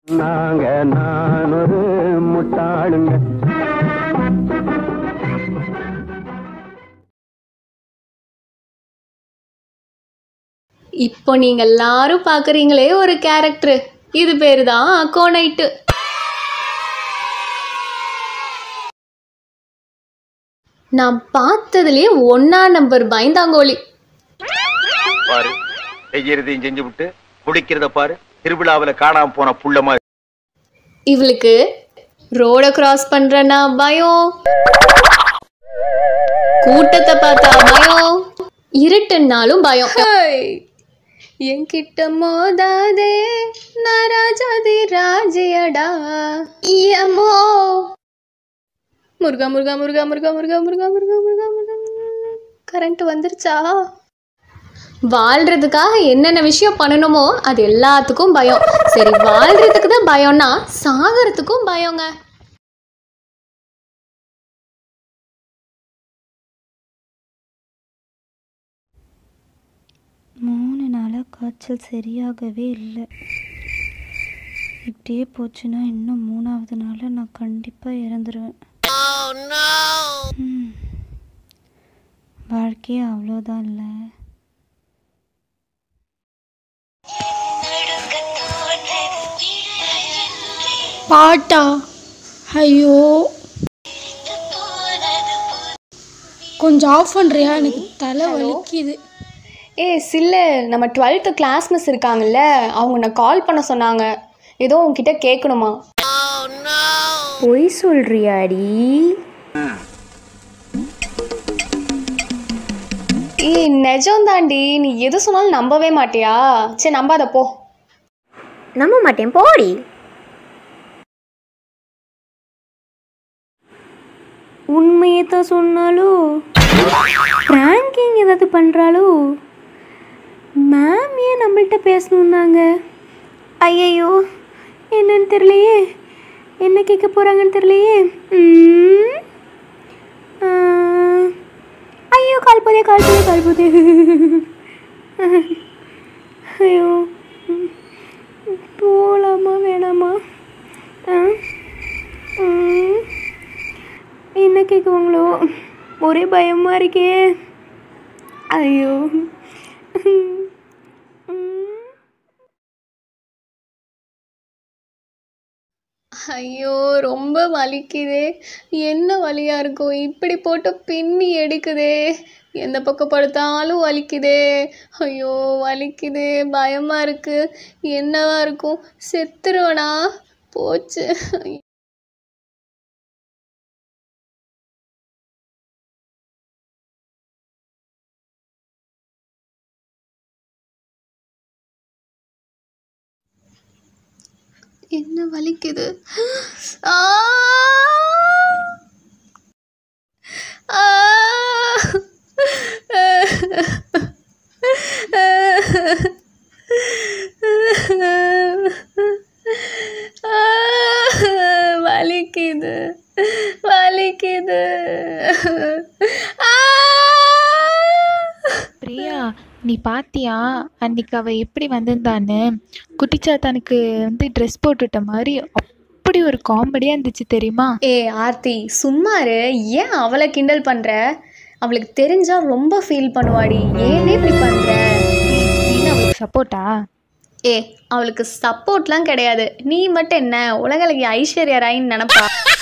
நாங்க நானொரு முட்டாளுங்க இப்போ நீங்க எல்லாரும் பார்க்குறீங்களே ஒரு கேரக்டர் இது பேரு தான் அக்கோனைட்டு நான் பார்த்ததுலயே ஒன்னா நம்பர் பயந்தாங்கோலி பாரு செய்யறதையும் செஞ்சு விட்டு குடிக்கிறத பாரு திருவிழாவுல காணாம போன புள்ள மாதிரி இவளுக்கு ரோட கிராஸ் பண்றனா பயம் கூட்டத்தை பார்த்தா பயம் இருட்டுன்னாலும் பயம் ஹேய், என்கிட்ட மோதாதே நான் ராஜாதி ராஜியடா ஈயமோ முருகா முருகா முருகா முருகா முருகா முருகா முருகா முருகா முருகா கரண்ட் வந்துருச்சா வாழ்றதுக்காக என்னென்ன விஷயம் பண்ணணுமோ அது எல்லாத்துக்கும் பயம் சரி வாழ்றதுக்கு தான் பயம்னா சாகிறதுக்கும் பயங்க மூணு நாளாக காய்ச்சல் சரியாகவே இல்லை இப்படியே போச்சுன்னா இன்னும் மூணாவது நாளில் நான் கண்டிப்பாக இறந்துருவேன் ம். வாழ்க்கையே அவ்வளோதான் இல்லை பாட்டா ஐயோ கொஞ்சம் ஆஃப் பண்ணுறியா எனக்கு தலை வலிக்குது ஏ சில்ல நம்ம டுவெல்த்து கிளாஸ் மிஸ் இருக்காங்கல்ல அவங்க நான் கால் பண்ண சொன்னாங்க ஏதோ உன்கிட்ட கேட்கணுமா பொய் சொல்றியாடி ஏய் நிஜம் தாண்டி நீ எது சொன்னாலும் நம்பவே மாட்டியா சரி நம்பாத போ நம்ப மாட்டேன் போடி உண்மையை தான் சொன்னாலோ ப்ராங்கிங் ஏதாவது பண்ணுறாளோ மேம் ஏன் நம்மள்ட்ட பேசணுன்னாங்க ஐயையோ என்னன்னு தெரியலையே என்ன கேட்க போகிறாங்கன்னு தெரியலையே ம். ஆ. ஐயோ கால் போதே கால் போதே கால் போதே ஐயோ ம். போகலாமா வேணாமா ஆ ம். என்ன கேட்குவாங்களோ ஒரே பயமாக இருக்கே ஐயோ ம். ஐயோ ரொம்ப வலிக்குதே என்ன வலியா இருக்கும் இப்படி போட்டு பின்னி எடுக்குதே எந்த பக்கம் படுத்தாலும் வலிக்குதே ஐயோ வலிக்குதே பயமா இருக்கு என்னவா இருக்கும் செத்துருவனா போச்சு என்ன வலிக்குது ஆ! ஆ! வலிக்குது வலிக்குது ஆ! பிரியா நீ பாத்தியா அன்னைக்கு அவ எப்படி வந்திருந்தான்னு குட்டிச்சாத்தானுக்கு வந்து ட்ரெஸ் போட்டுட்ட மாதிரி அப்படி ஒரு காமெடியா இருந்துச்சு தெரியுமா ஏ ஆர்த்தி சும்மாரு ஏன் அவளை கிண்டல் பண்ற அவளுக்கு தெரிஞ்சா ரொம்ப ஃபீல் பண்ணுவாடி ஏனே இப்படி பண்ற நீ அவளுக்கு சப்போர்ட்டா ஏ அவளுக்கு சப்போர்ட்லாம் கிடையாது நீ மட்டும் என்ன உலகளகி ஐஸ்வர்யா ராயின்னு நினப்பா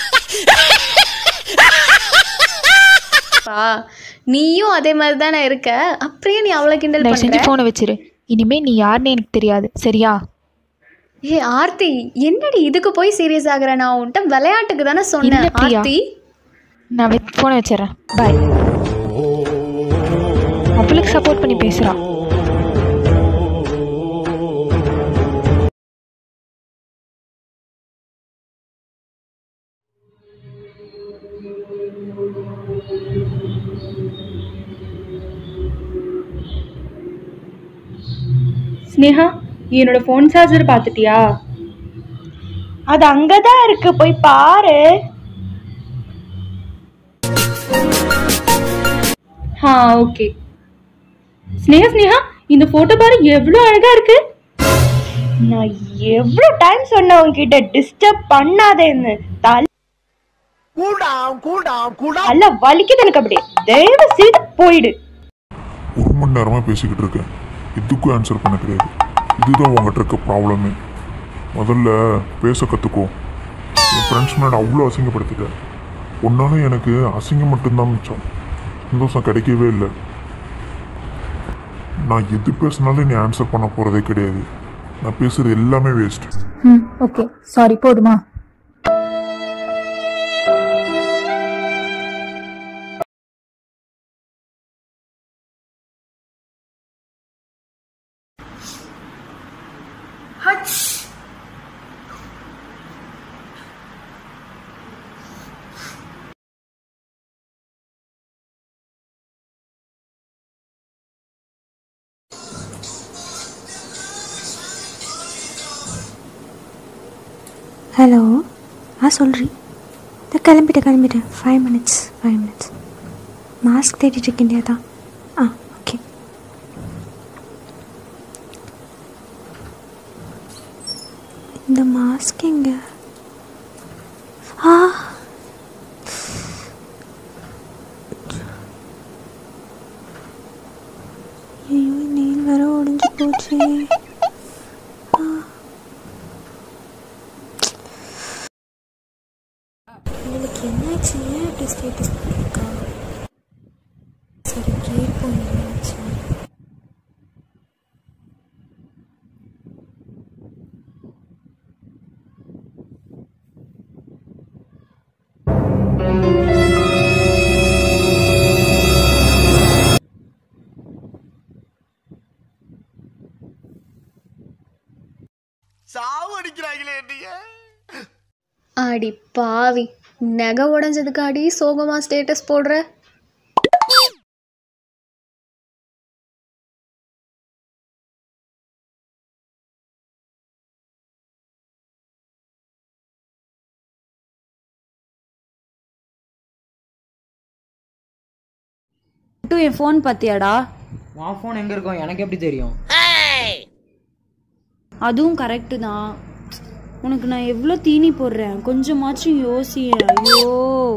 பா, நீயும் அதே மாதிரி தானே இருக்க அப்படியே நீ அவளை கிண்டல் தயவு செஞ்சு பண்ற ஃபோனை வச்சிரு இனிமே நீ யாருன்னு எனக்கு தெரியாது சரியா ஏ ஆர்த்தி என்னடி இதுக்கு போய் சீரியஸ் ஆகுற நான் உன்கிட்ட விளையாட்டுக்கு தானே சொன்னேன் இல்ல பிரியா. ஆர்த்தி நான் வெ ஃபோனை வச்சிடறேன் பாய் அவளுக்கு சப்போர்ட் பண்ணி பேசுறா ஸ்னேகா என்னோட ஃபோன் சார்ஜர் பார்த்துட்டியா அது அங்கதான் இருக்கு போய் பாரு ஆ ஓகே ஸ்னேகா ஸ்னேகா இந்த போட்டோ பாரு எவ்வளோ அழகா இருக்கு நான் எவ்வளோ டைம் சொன்னேன் உன்கிட்ட டிஸ்டர்ப் பண்ணாதேன்னு தலை தலை வலிக்குது எனக்கு அப்படியே தயவு செய்து போயிடு ஒரு மணி நேரமாக பேசிக்கிட்டு இருக்கேன் இதுக்கும் ஆன்சர் பண்ண கிடையாது இதுதான் உங்ககிட்ட இருக்க ப்ராப்ளமே முதல்ல பேச கற்றுக்கோ என் ஃப்ரெண்ட்ஸ் முன்னாடி அவ்வளோ அசிங்கப்படுத்திட்டேன் உன்னால எனக்கு அசிங்கம் மட்டும்தான் மிச்சம் சந்தோஷம் கிடைக்கவே இல்லை நான் எது பேசினாலும் நீ ஆன்சர் பண்ண போகிறதே கிடையாது நான் பேசுகிறது எல்லாமே வேஸ்ட் ம் ஓகே சாரி போதுமா ஹலோ ஆ சொல்றி இந்த கிளம்பிட்டேன் கிளம்பிட்டேன் five minutes five minutes mask தேடிட்டு இருக்கேன் தான் ஆ ஓகே இந்த மாஸ்க் எங்க ஆ ஐயோ நெயில் வேற உடைஞ்சு போச்சே இவளுக்கு என்னாச்சு ஏன் அப்படி ஸ்டேட்டஸ் போட்டிருக்கா சரி கேட்போம் என்னாச்சு அடி பாவி நகை உடஞ்சதுக்கு அடி சோகமா ஸ்டேட்டஸ் போடுற மட்டும் என் ஃபோன் பார்த்தியாடா உன் ஃபோன் எங்க இருக்கும் எனக்கு எப்படி தெரியும் அதுவும் கரெக்டு தான் உனக்கு நான் எவ்வளோ தீனி போடுறேன் கொஞ்சமாச்சும் யோசியேன் ஐயோ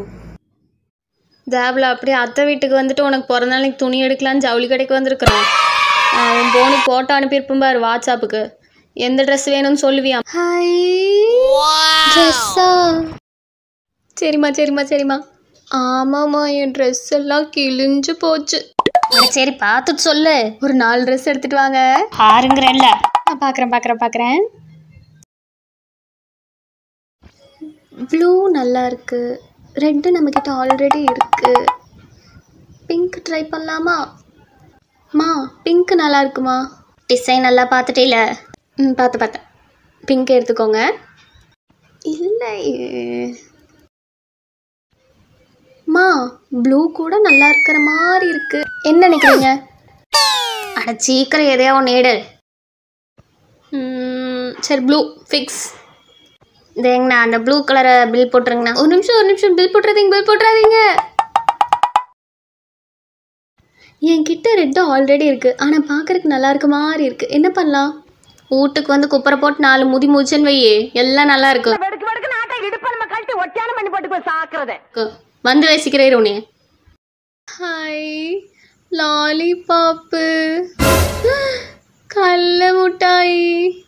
தேவல அப்படியே அத்தை வீட்டுக்கு வந்துட்டு உனக்கு பிறந்த நாளைக்கு துணி எடுக்கலான்னு ஜவுளி கடைக்கு வந்திருக்கிறோம் உன் போனி போட்டோ அனுப்பியிருப்பேன் பாரு வாட்ஸ்அப்புக்கு எந்த ட்ரெஸ் வேணும்னு சொல்லுவியா ஹாய் ட்ரெஸ்ஸா சரிம்மா சரிம்மா சரிம்மா ஆமாம்மா என் ட்ரெஸ் எல்லாம் கிழிஞ்சு போச்சு அட சரி பார்த்துட்டு சொல்லு ஒரு நாலு ட்ரெஸ் எடுத்துட்டு வாங்க ஆறுங்கிறல்ல பார்க்குறேன் பார்க்குறேன் பார்க்குறேன் ப்ளூ நல்லா இருக்கு ரெட்டு நம்மக்கிட்ட ஆல்ரெடி இருக்கு பிங்க் ட்ரை பண்ணலாமா மா பிங்க் நல்லா இருக்குமா டிசைன் நல்லா பார்த்துட்டீல ம் பார்த்து பார்த்தேன் பிங்க் எடுத்துக்கோங்க இல்லை மா ப்ளூ கூட நல்லா இருக்கிற மாதிரி இருக்கு என்ன நினைக்கிறீங்க அட சீக்கிரம் எதையா ஒன்று எடு ம், சரி ப்ளூ ஃபிக்ஸ் தேங்கண்ணா அந்த ப்ளூ கலரை பில் போட்டுருங்கண்ணா ஒரு நிமிஷம் ஒரு நிமிஷம் பில் போட்டுறாதீங்க பில் போட்டுறாதீங்க என்கிட்ட ரெட்டு ஆல்ரெடி இருக்கு ஆனால் பார்க்கறதுக்கு நல்லா இருக்க மாதிரி இருக்கு என்ன பண்ணலாம் வீட்டுக்கு வந்து குப்பரை போட்டு நாலு முதி முதிச்சுன்னு வையே எல்லாம் நல்லா இருக்கும் கு- வந்து வசிக்கிறேன் உனே ஹாய் லாலிபாப்பு கடல மிட்டாய்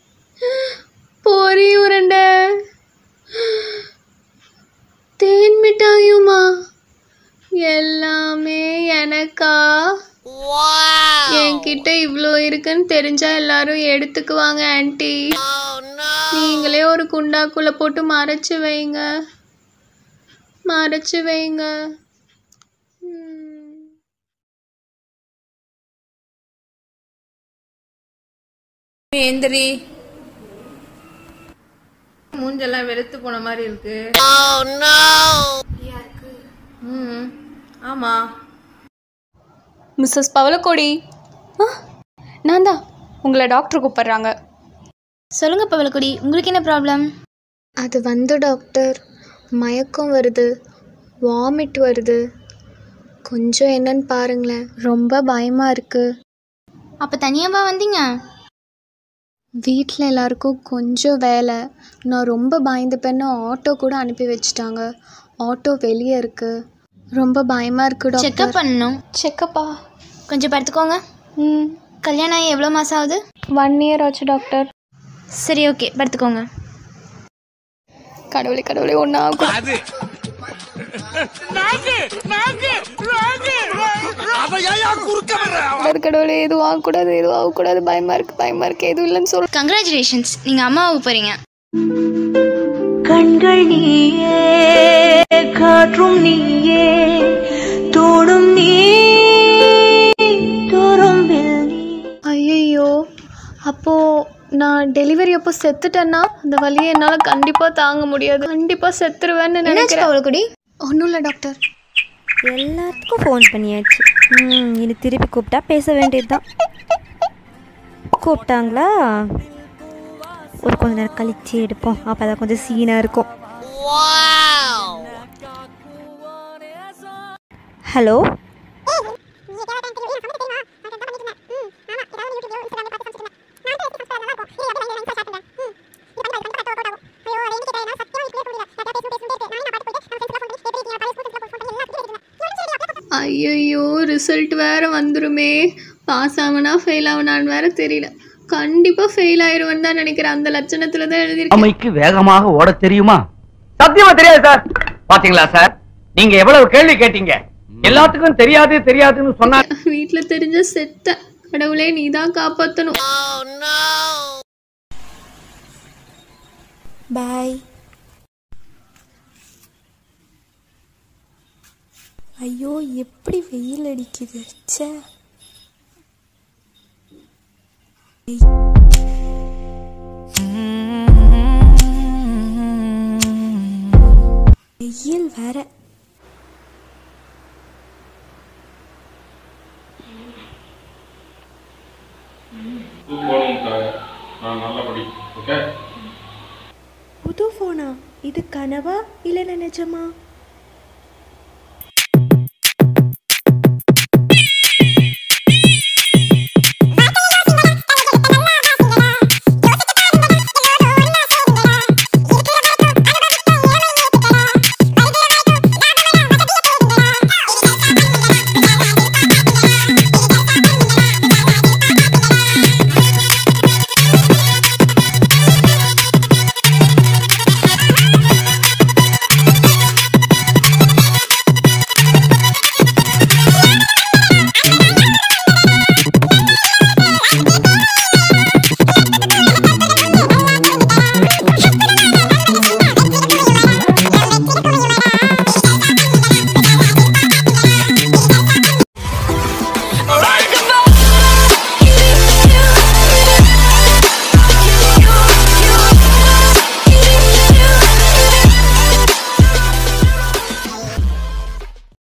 பொரி உருண்டை தேன் மிட்டாயுமா எல்லாமே எனக்கா என்கிட்ட இவ்வளோ இருக்குன்னு தெரிஞ்சா எல்லாரும் எடுத்துக்குவாங்க ஆன்ட்டி நீங்களே ஒரு குண்டாக்குள்ள போட்டு மறைச்சு வைங்க மறைச்சு வைங்க ம். எந்திரி மூஞ்செல்லாம் வெளுத்து போன மாதிரி இருக்கு ம் ஆமா மிஸ்ஸஸ் பவளக்கோடி ஆ நான் தான் உங்களை டாக்டர் கூப்பிடுறாங்க சொல்லுங்க பவளக்குடி உங்களுக்கு என்ன ப்ராப்ளம் அது வந்து டாக்டர் மயக்கம் வருது வாமிட் வருது கொஞ்சம் என்னன்னு பாருங்களேன் ரொம்ப பயமாக இருக்குது அப்போ தனியாவா வந்தீங்க வீட்டில் எல்லாருக்கும் கொஞ்சம் வேலை நான் ரொம்ப பயந்துப்பேன்னு ஆட்டோ கூட அனுப்பி வச்சுட்டாங்க ஆட்டோ வெளியே இருக்குது ரொம்ப பயமாக இருக்கு டாக்டர் செக்கப் பண்ணணும் செக்கப்பா கொஞ்சம் படுத்துக்கோங்க ம் கல்யாணம் ஆகி எவ்வளோ மாதம் ஆகுது ஒன் இயர் ஆச்சு டாக்டர் சரி ஓகே படுத்துக்கோங்க கடவுளே கடவுளே ஒன்றா கடவுளே எதுவும் ஆகக்கூடாது எதுவும் ஆகக்கூடாது பயமாக இருக்குது பயமாக இருக்குது எதுவும் இல்லைன்னு சொல்ல கங்க்ராச்சுலேஷன்ஸ் நீங்கள் அம்மாவுக்கு போகிறீங்க கண்கள் நீயே காற்றும் நீயே தோடும் நீ துரும்பில் நீ ஐயையோ அப்போது நான் டெலிவரி அப்போ செத்துட்டேன்னா அந்த வலியை என்னால் கண்டிப்பாக தாங்க முடியாது கண்டிப்பாக செத்துருவேன்னு நினைக்கிறேன் அவளுக்குடி ஒன்றும் இல்லை டாக்டர் எல்லாத்துக்கும் ஃபோன் பண்ணியாச்சு ம் இனி திருப்பி கூப்பிட்டா பேச வேண்டியதுதான் கூப்பிட்டாங்களா ஒரு கொஞ்ச நேரம் கழிச்சு எடுப்போம் அப்போ தான் கொஞ்சம் சீனாக இருக்கும் ஹலோ ஐயையோ ரிசல்ட் வேற வந்துருமே பாஸ் ஆவனா ஃபெயில் ஆவனான்னு வேற தெரியல கண்டிப்பாக ஃபெயில் ஆயிருவேன்னு தான் நினைக்கிறேன் அந்த லட்சணத்தில் தான் எழுதியிருக்கேன் அம்மைக்கு வேகமாக ஓட தெரியுமா சத்தியமா தெரியாது சார் பாத்தீங்களா சார் நீங்க எவ்வளவு கேள்வி கேட்டீங்க எல்லாத்துக்கும் தெரியாது தெரியாதுன்னு சொன்னா வீட்டில் தெரிஞ்ச செத்த கடவுளே நீ தான் காப்பாற்றணும் பாய் ஐயோ எப்படி வெயில் அடிக்குது ச்சே வெயில் வேற நான் நல்லா படி ஓகே புது ஃபோனா இது கனவா இல்லை நிஜமா